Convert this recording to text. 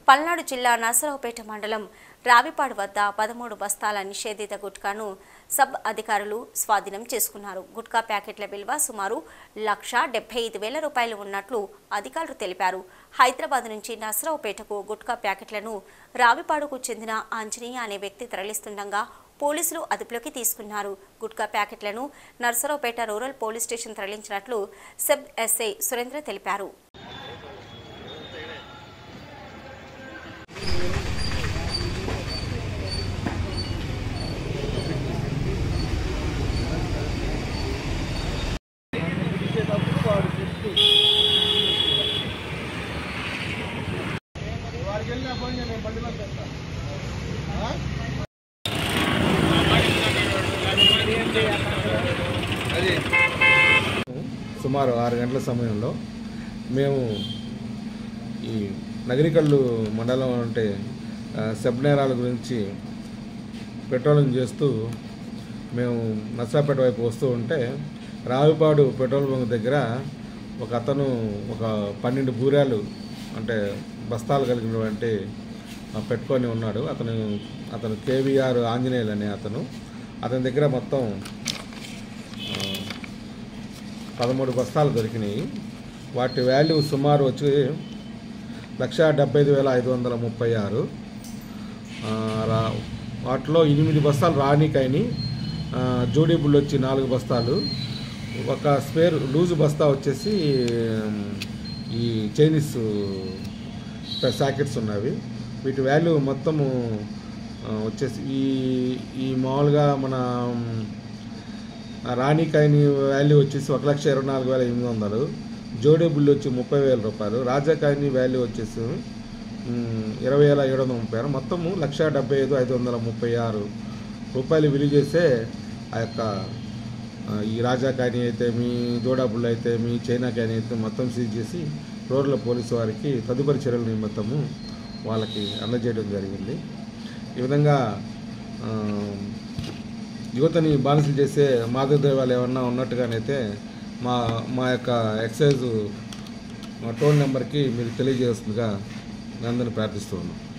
పల్నాడు జిల్లా నరసరావుపేట మండలం రావిపాడు వద్ద పదమూడు బస్తాల నిషేధిత గుట్కాను సబ్ అధికారులు స్వాధీనం చేసుకున్నారు గుట్కా ప్యాకెట్ల విలువ సుమారు లక్ష డెబ్బై ఐదు వేల రూపాయలు ఉన్నట్లు అధికారులు తెలిపారు హైదరాబాద్ నుంచి నరసరావుపేటకు గుట్కా ప్యాకెట్లను రావిపాడుకు చెందిన ఆంజనేయ అనే వ్యక్తి తరలిస్తుండగా పోలీసులు అదుపులోకి తీసుకున్నారు గుట్కా ప్యాకెట్లను నర్సరావుపేట రూరల్ పోలీస్ స్టేషన్ తరలించినట్లు సబ్ ఎస్ఐ సురేంద్ర తెలిపారు సుమారు ఆరు గంటల సమయంలో మేము ఈ నగరికల్లు మండలం అంటే ఆ, సబ్ నేరాల గురించి పెట్రోలింగ్ చేస్తూ మేము నర్సాపేట వైపు వస్తూ ఉంటే రావిపాడు పెట్రోల్ బంక్ దగ్గర ఒక అతను ఒక పన్నెండు బూరాలు అంటే బస్తాలు కలిగినటువంటి ఆ, పెట్టుకొని ఉన్నాడు అతను అతను కేవీఆర్ ఆంజనేయులు అనే అతను అతని దగ్గర మొత్తం ఆ, పదమూడు బస్తాలు దొరికినాయి వాటి వాల్యూ సుమారు వచ్చి లక్ష డెబ్బై ఐదు వేల ఐదు వందల ముప్పై ఆరు ఆ, రా- వాటిలో ఎనిమిది బస్తాలు రాణికైని జోడీ బుల్ వచ్చి నాలుగు బస్తాలు ఒక స్పేర్ లూజు బస్తా వచ్చేసి ఉమ్, ఈ చైనీస్ ప్యాకెట్స్ ఉన్నవి వీటి వాల్యూ మొత్తము ఆ, వచ్చేసి ఈ ఈ మామూలుగా మన ఉమ్, ఆ రాణికాయని వాల్యూ వచ్చేసి ఒక లక్ష ఇరవై నాలుగు వేల ఎనిమిది వందలు జోడీ బుల్ వచ్చి ముప్పై వేల రూపాయలు రాజాకాయని వాల్యూ వచ్చేసి ఉమ్, ఇరవై వేల ఏడు వందల ముప్పై ఆరు మొత్తము లక్ష డెబ్బై ఐదు ఐదు వందల ముప్పై ఆరు రూపాయలు విలువ చేసే ఆ యొక్క ఆ, ఈ రాజాకాయని అయితే మీ జోడా బుల్ అయితే మీ చైనా కాయని అయితే మొత్తం సీజ్ చేసి రోడ్ల పోలీసు వారికి తదుపరి చర్యల నిమిత్తము వాళ్ళకి అందజేయడం జరిగింది ఈ విధంగా ఆ, యువతని బానిసలు చేసే మాదక ద్రవ్యాలు ఏమన్నా ఉన్నట్టుగానైతే మా మా యొక్క ఎక్సైజ్ టోల్ నెంబర్కి మీరు తెలియజేస్తుందిగా నేను అందరిని ప్రార్థిస్తూ ఉన్నాను